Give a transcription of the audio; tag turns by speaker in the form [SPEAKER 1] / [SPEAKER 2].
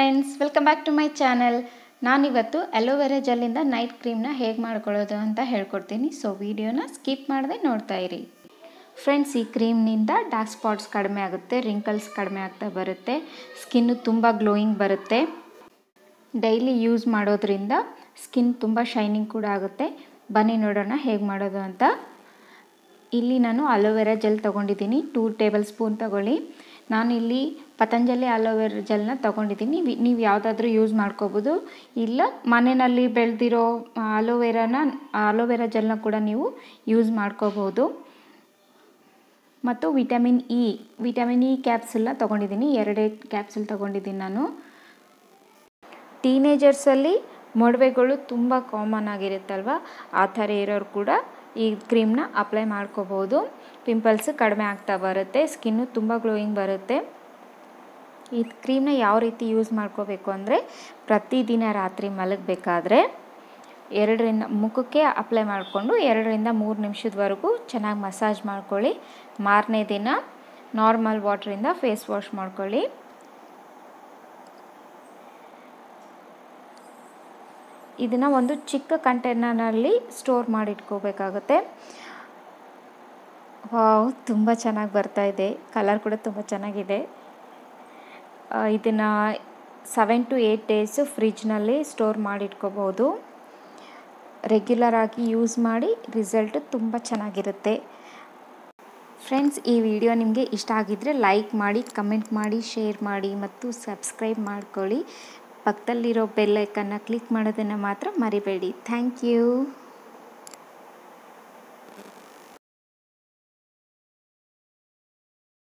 [SPEAKER 1] friends welcome back to my channel ನಾನಿವತ್ತು aloe vera ಜೆಲ್ಲಿಂದ night ಕ್ರೀಮ್ನ ಹೇಗೆ ಮಾಡ್ಕೊಳ್ಳೋದು ಅಂತ ಹೇಳ್ಕೊಡ್ತೀನಿ ಸೊ ವಿಡಿಯೋನ ಸ್ಕಿಪ್ ಮಾಡದೆ ನೋಡ್ತಾ ಇರಿ ಫ್ರೆಂಡ್ಸ್ ಈ ಕ್ರೀಮ್ನಿಂದ ಡಾರ್ಕ್ ಸ್ಪಾಟ್ಸ್ ಕಡಿಮೆ ಆಗುತ್ತೆ ರಿಂಕಲ್ಸ್ ಕಡಿಮೆ ಆಗ್ತಾ ಬರುತ್ತೆ ಸ್ಕಿನ್ನು ತುಂಬ ಗ್ಲೋಯಿಂಗ್ ಬರುತ್ತೆ ಡೈಲಿ ಯೂಸ್ ಮಾಡೋದ್ರಿಂದ ಸ್ಕಿನ್ ತುಂಬ ಶೈನಿಂಗ್ ಕೂಡ ಆಗುತ್ತೆ ಬನ್ನಿ ನೋಡೋಣ ಹೇಗೆ ಮಾಡೋದು ಅಂತ ಇಲ್ಲಿ ನಾನು ಅಲೋವೆರಾ ಜೆಲ್ ತೊಗೊಂಡಿದ್ದೀನಿ ಟೂ ಟೇಬಲ್ ಸ್ಪೂನ್ ತಗೊಳ್ಳಿ ನಾನು ಇಲ್ಲಿ ಪತಂಜಲಿ ಅಲೋವೆರಾ ಜೆಲ್ನ ತೊಗೊಂಡಿದ್ದೀನಿ ನೀವು ಯಾವುದಾದ್ರೂ ಯೂಸ್ ಮಾಡ್ಕೋಬೋದು ಇಲ್ಲ ಮನೆಯಲ್ಲಿ ಬೆಳೆದಿರೋ ಅಲೋವೆರಾನ ಅಲೋವೆರಾ ಜೆಲ್ನ ಕೂಡ ನೀವು ಯೂಸ್ ಮಾಡ್ಕೋಬೋದು ಮತ್ತು ವಿಟಮಿನ್ ಇ ವಿಟಮಿನ್ ಇ ಕ್ಯಾಪ್ಸುಲ್ನ ತೊಗೊಂಡಿದ್ದೀನಿ ಎರಡೇ ಕ್ಯಾಪ್ಸುಲ್ ತೊಗೊಂಡಿದ್ದೀನಿ ನಾನು ಟೀನೇಜರ್ಸಲ್ಲಿ ಮೊಡವೆಗಳು ತುಂಬ ಕಾಮನ್ ಆಗಿರುತ್ತಲ್ವ ಆ ಥರ ಇರೋರು ಕೂಡ ಈ ಕ್ರೀಮ್ನ ಅಪ್ಲೈ ಮಾಡ್ಕೋಬೋದು ಪಿಂಪಲ್ಸ್ ಕಡಿಮೆ ಆಗ್ತಾ ಬರುತ್ತೆ ಸ್ಕಿನ್ನು ತುಂಬ ಗ್ಲೋಯಿಂಗ್ ಬರುತ್ತೆ ಈ ಕ್ರೀಮ್ನ ಯಾವ ರೀತಿ ಯೂಸ್ ಮಾಡ್ಕೋಬೇಕು ಅಂದರೆ ಪ್ರತಿದಿನ ರಾತ್ರಿ ಮಲಗಬೇಕಾದ್ರೆ ಎರಡರಿಂದ ಮುಖಕ್ಕೆ ಅಪ್ಲೈ ಮಾಡಿಕೊಂಡು ಎರಡರಿಂದ ಮೂರು ನಿಮಿಷದವರೆಗೂ ಚೆನ್ನಾಗಿ ಮಸಾಜ್ ಮಾಡ್ಕೊಳ್ಳಿ ಮಾರನೇ ದಿನ ನಾರ್ಮಲ್ ವಾಟ್ರಿಂದ ಫೇಸ್ ವಾಶ್ ಮಾಡ್ಕೊಳ್ಳಿ ಇದನ್ನು ಒಂದು ಚಿಕ್ಕ ಕಂಟೈನರ್ನಲ್ಲಿ ಸ್ಟೋರ್ ಮಾಡಿಟ್ಕೋಬೇಕಾಗುತ್ತೆ ವಾವ್ ತುಂಬ ಚೆನ್ನಾಗಿ ಬರ್ತಾ ಇದೆ ಕಲರ್ ಕೂಡ ತುಂಬ ಚೆನ್ನಾಗಿದೆ ಇದನ್ನು ಸೆವೆನ್ ಟು ಏಯ್ಟ್ ಡೇಸು ಫ್ರಿಜ್ನಲ್ಲಿ ಸ್ಟೋರ್ ಮಾಡಿಟ್ಕೋಬೋದು ರೆಗ್ಯುಲರ್ ಆಗಿ ಯೂಸ್ ಮಾಡಿ ರಿಸಲ್ಟ್ ತುಂಬ ಚೆನ್ನಾಗಿರುತ್ತೆ ಫ್ರೆಂಡ್ಸ್ ಈ ವಿಡಿಯೋ ನಿಮಗೆ ಇಷ್ಟ ಆಗಿದ್ದರೆ ಲೈಕ್ ಮಾಡಿ ಕಮೆಂಟ್ ಮಾಡಿ ಶೇರ್ ಮಾಡಿ ಮತ್ತು ಸಬ್ಸ್ಕ್ರೈಬ್ ಮಾಡ್ಕೊಳ್ಳಿ ಪಕ್ಕದಲ್ಲಿರೋ ಬೆಲ್ಲೈಕನ್ನು ಕ್ಲಿಕ್ ಮಾಡೋದನ್ನು ಮಾತ್ರ ಮರಿಬೇಡಿ ಥ್ಯಾಂಕ್ ಯು